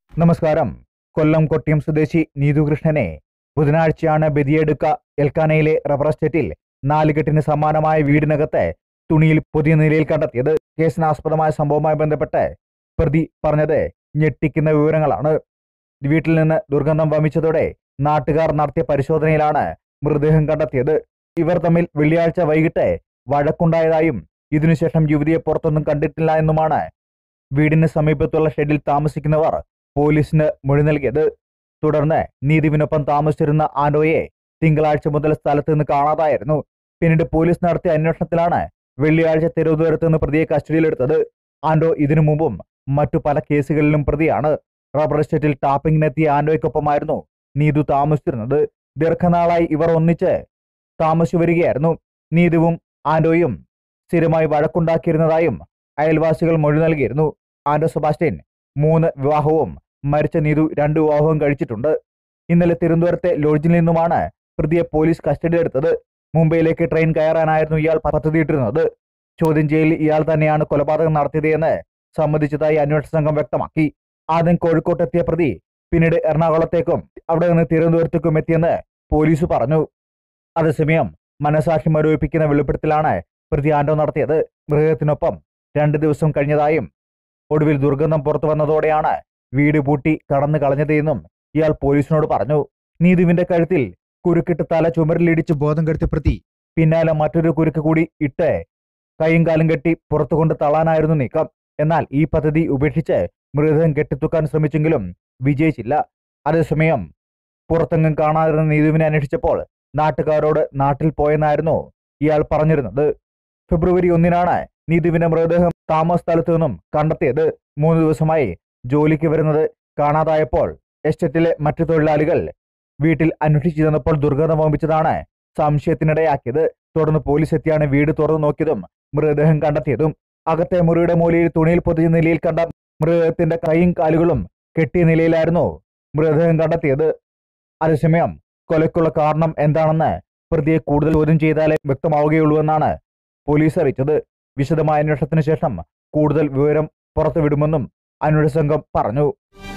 നമസ്കാരം കൊല്ലം കൊട്ടിയം സ്വദേശി നീതുകൃഷ്ണനെ ബുധനാഴ്ചയാണ് ബദിയെടുക്ക എൽക്കാനയിലെ റബ്ബർ എസ്റ്റേറ്റിൽ നാലുകെട്ടിന് സമാനമായ വീടിനകത്ത് തുണിയിൽ പുതിയ നിലയിൽ കണ്ടെത്തിയത് കേസിനാസ്പദമായ സംഭവവുമായി ബന്ധപ്പെട്ട് പ്രതി പറഞ്ഞത് ഞെട്ടിക്കുന്ന വിവരങ്ങളാണ് വീട്ടിൽ നിന്ന് ദുർഗന്ധം വമിച്ചതോടെ നാട്ടുകാർ നടത്തിയ പരിശോധനയിലാണ് മൃതദേഹം കണ്ടെത്തിയത് ഇവർ തമ്മിൽ വെള്ളിയാഴ്ച വൈകിട്ട് വഴക്കുണ്ടായതായും ഇതിനുശേഷം യുവതിയെ പുറത്തൊന്നും കണ്ടിട്ടില്ല എന്നുമാണ് വീടിന് സമീപത്തുള്ള ഷെഡിൽ താമസിക്കുന്നവർ പോലീസിന് മൊഴി നൽകിയത് തുടർന്ന് നീതിവിനൊപ്പം താമസിച്ചിരുന്ന ആൻഡോയെ തിങ്കളാഴ്ച മുതൽ സ്ഥലത്ത് നിന്ന് കാണാതായിരുന്നു പിന്നീട് പോലീസ് നടത്തിയ അന്വേഷണത്തിലാണ് വെള്ളിയാഴ്ച തിരുവനന്തപുരത്ത് നിന്ന് പ്രതിയെ കസ്റ്റഡിയിലെടുത്തത് ആൻഡോ ഇതിനു മുമ്പും മറ്റു പല കേസുകളിലും പ്രതിയാണ് റബ്ബർ എസ്റ്റേറ്റിൽ ടാപ്പിംഗിനെത്തിയ ആൻഡോയ്ക്കൊപ്പമായിരുന്നു നീതു താമസിച്ചിരുന്നത് ദീർഘനാളായി ഇവർ ഒന്നിച്ച് താമസിച്ചു വരികയായിരുന്നു നീതുവും ആൻഡോയും സ്ഥിരമായി വഴക്കുണ്ടാക്കിയിരുന്നതായും അയൽവാസികൾ മൊഴി നൽകിയിരുന്നു ആൻഡോ സെബാസ്റ്റ്യൻ മൂന്ന് വിവാഹവും മരിച്ച നീതു രണ്ട് വിവാഹവും കഴിച്ചിട്ടുണ്ട് ഇന്നലെ തിരുവനന്തപുരത്തെ ലോഡ്ജിൽ നിന്നുമാണ് പ്രതിയെ പോലീസ് കസ്റ്റഡിയിലെടുത്തത് മുംബൈയിലേക്ക് ട്രെയിൻ കയറാനായിരുന്നു ഇയാൾ പദ്ധതിയിട്ടിരുന്നത് ചോദ്യം ചെയ്യലിൽ ഇയാൾ തന്നെയാണ് കൊലപാതകം നടത്തിയത് എന്ന് സമ്മതിച്ചതായി അന്വേഷണ സംഘം വ്യക്തമാക്കി ആദ്യം കോഴിക്കോട്ടെത്തിയ പ്രതി പിന്നീട് എറണാകുളത്തേക്കും അവിടെ നിന്ന് തിരുവനന്തപുരത്തേക്കും എത്തിയെന്ന് പോലീസ് പറഞ്ഞു അതേസമയം മനസാക്ഷി മരവിപ്പിക്കുന്ന വെളിപ്പെടുത്തലാണ് പ്രതി ആൻഡോ നടത്തിയത് മൃഗത്തിനൊപ്പം രണ്ട് ദിവസം കഴിഞ്ഞതായും ഒടുവിൽ ദുർഗന്ധം പുറത്തു വന്നതോടെയാണ് വീട് പൂട്ടി കടന്നു കളഞ്ഞതെന്നും ഇയാൾ പോലീസിനോട് പറഞ്ഞു നീതുവിന്റെ കഴുത്തിൽ കുരുക്കിട്ട് തല ചുമരിലിടിച്ച് ബോധം കെടുത്തിയ പ്രതി പിന്നാലെ മറ്റൊരു കുരുക്ക് കൂടി ഇട്ട് കൈയും കാലും കെട്ടി പുറത്തു കൊണ്ട് തള്ളാനായിരുന്നു നീക്കം എന്നാൽ ഈ പദ്ധതി ഉപേക്ഷിച്ച് മൃതദേഹം കെട്ടിത്തൂക്കാൻ ശ്രമിച്ചെങ്കിലും വിജയിച്ചില്ല അതേസമയം പുറത്തെങ്ങും കാണാതിരുന്ന നീതുവിനെ അന്വേഷിച്ചപ്പോൾ നാട്ടുകാരോട് നാട്ടിൽ പോയെന്നായിരുന്നു ഇയാൾ പറഞ്ഞിരുന്നത് ഫെബ്രുവരി ഒന്നിനാണ് നീതുവിന്റെ മൃതദേഹം താമസ സ്ഥലത്തു നിന്നും കണ്ടെത്തിയത് മൂന്ന് ദിവസമായി ജോലിക്ക് വരുന്നത് കാണാതായപ്പോൾ എസ്റ്റേറ്റിലെ മറ്റു തൊഴിലാളികൾ വീട്ടിൽ അന്വേഷിച്ചു ചെന്നപ്പോൾ ദുർഗന്ധം വമിച്ചതാണ് സംശയത്തിനിടയാക്കിയത് തുടർന്ന് പോലീസ് എത്തിയാണ് വീട് തുറന്നു നോക്കിയതും മൃതദേഹം കണ്ടെത്തിയതും അകത്തെ മുറിയുടെ മൂലയിൽ തുണിയിൽ പൊതിഞ്ഞ നിലയിൽ കണ്ട മൃതദേഹത്തിന്റെ കൈയും കാലുകളും കെട്ടിയ നിലയിലായിരുന്നു മൃതദേഹം കണ്ടെത്തിയത് അതേസമയം കൊലയ്ക്കുള്ള കാരണം എന്താണെന്ന് പ്രതിയെ കൂടുതൽ ചോദ്യം ചെയ്താലേ വ്യക്തമാവുകയുള്ളൂ എന്നാണ് പോലീസ് അറിയിച്ചത് വിശദമായ അന്വേഷണത്തിന് ശേഷം കൂടുതൽ വിവരം പുറത്തുവിടുമെന്നും അന്വേഷണ സംഘം പറഞ്ഞു